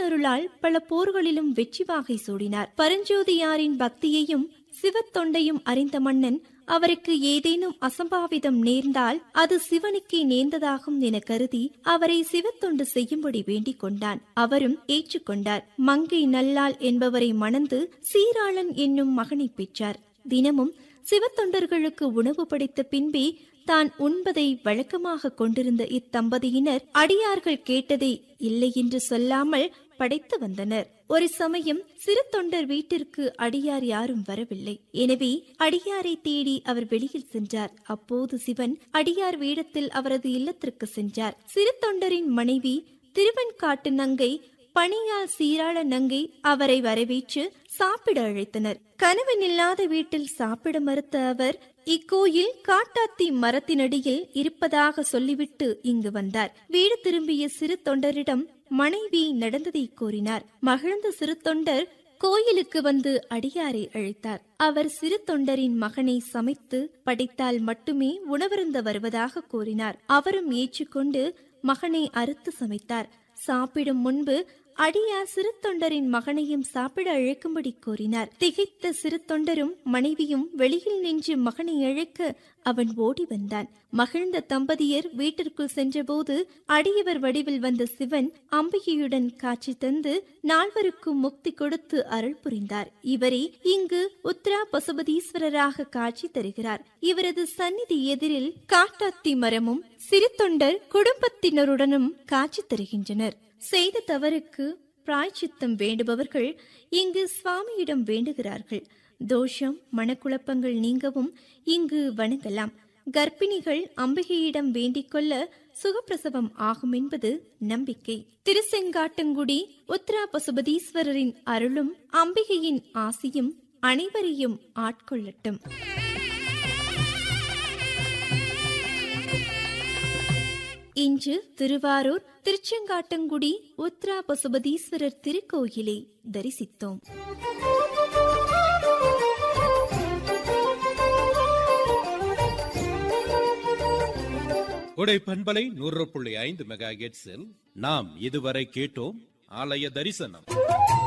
சிவனருளால் பல போர்களிலும் வெற்றி வாகை சூடினார் பரஞ்சோதியாரின் பக்தியையும் சிவத்தொண்டையும் அறிந்த மன்னன் அவருக்கு ஏதேனும் அசம்பாவிதம் நேர்ந்தால் அது சிவனுக்கே நேர்ந்ததாகும் என கருதி அவரை சிவத்தொண்டு செய்யும்படி வேண்டிக் கொண்டான் அவரும் ஏற்றுக்கொண்டார் மங்கை நல்லாள் என்பவரை மணந்து சீராளன் என்னும் மகனை பெற்றார் தினமும் சிவத்தொண்டர்களுக்கு உணவு படைத்த பின்பே தான் உண்பதை வழக்கமாக கொண்டிருந்த இத்தம்பதியினர் அடியார்கள் கேட்டதை இல்லை என்று சொல்லாமல் படைத்து வந்தனர் ஒரு சமயம் சிறு தொண்டர் வீட்டிற்கு அடியார் யாரும் வரவில்லை எனவே அடியாரை தேடி அவர் வெளியில் சென்றார் அப்போது சிவன் அடியார் வேடத்தில் அவரது இல்லத்திற்கு சென்றார் சிறு தொண்டரின் மனைவி திருவெண்காட்டு நங்கை பணியால் சீராள நங்கை அவரை வரவேற்று சாப்பிட அழைத்தனர் கணவன் இல்லாத வீட்டில் சாப்பிட மறுத்த அவர் இக்கோயில் காட்டாத்தி மரத்தினடியில் இருப்பதாக சொல்லிவிட்டு இங்கு வந்தார் வீடு திரும்பிய சிறு தொண்டரிடம் மனைவி நடந்ததை கூறினார் மகிழ்ந்த சிறு தொண்டர் கோயிலுக்கு வந்து அடியாரை அழைத்தார் அவர் சிறு தொண்டரின் மகனை சமைத்து படைத்தால் மட்டுமே உணவருந்த வருவதாக கூறினார் அவரும் ஏற்றுக்கொண்டு மகனை அறுத்து சமைத்தார் சாப்பிடும் முன்பு அடியார் சிறு தொண்டரின் மகனையும் சாப்பிட அழைக்கும்படி கூறினார் திகைத்த சிறு தொண்டரும் மனைவியும் வெளியில் நின்று மகனை அழைக்க அவன் ஓடி வந்தான் மகிழ்ந்த தம்பதியர் வீட்டிற்குள் சென்றபோது அடியவர் வடிவில் வந்த சிவன் அம்பிகையுடன் காட்சி தந்து நால்வருக்கும் முக்தி கொடுத்து அருள் புரிந்தார் இவரே இங்கு உத்ரா பசுபதீஸ்வரராக காட்சி தருகிறார் இவரது சந்நிதி எதிரில் காட்டாத்தி மரமும் சிறு தொண்டர் குடும்பத்தினருடனும் காட்சி தருகின்றனர் செய்த தவறுக்கு பிராய்ச்சித்தம் வேண்டுபவர்கள் இங்கு சுவாமியிடம் வேண்டுகிறார்கள் தோஷம் மனக்குழப்பங்கள் நீங்கவும் இங்கு வணங்கலாம் கர்ப்பிணிகள் அம்பிகையிடம் வேண்டிக் கொள்ள சுகப்பிரசவம் ஆகும் என்பது நம்பிக்கை திருசெங்காட்டங்குடி உத்ரா பசுபதீஸ்வரரின் அருளும் அம்பிகையின் ஆசியும் அனைவரையும் ஆட்கொள்ளட்டும் இன்று திருவாரூர் திருச்செங்காட்டங்குடி உத்ரா பசுபதீஸ்வரர் திருக்கோயிலை தரிசித்தோம் கொடை பண்பலை நூறு புள்ளி ஐந்து மெகா நாம் இதுவரை கேட்டோம் ஆலய தரிசனம்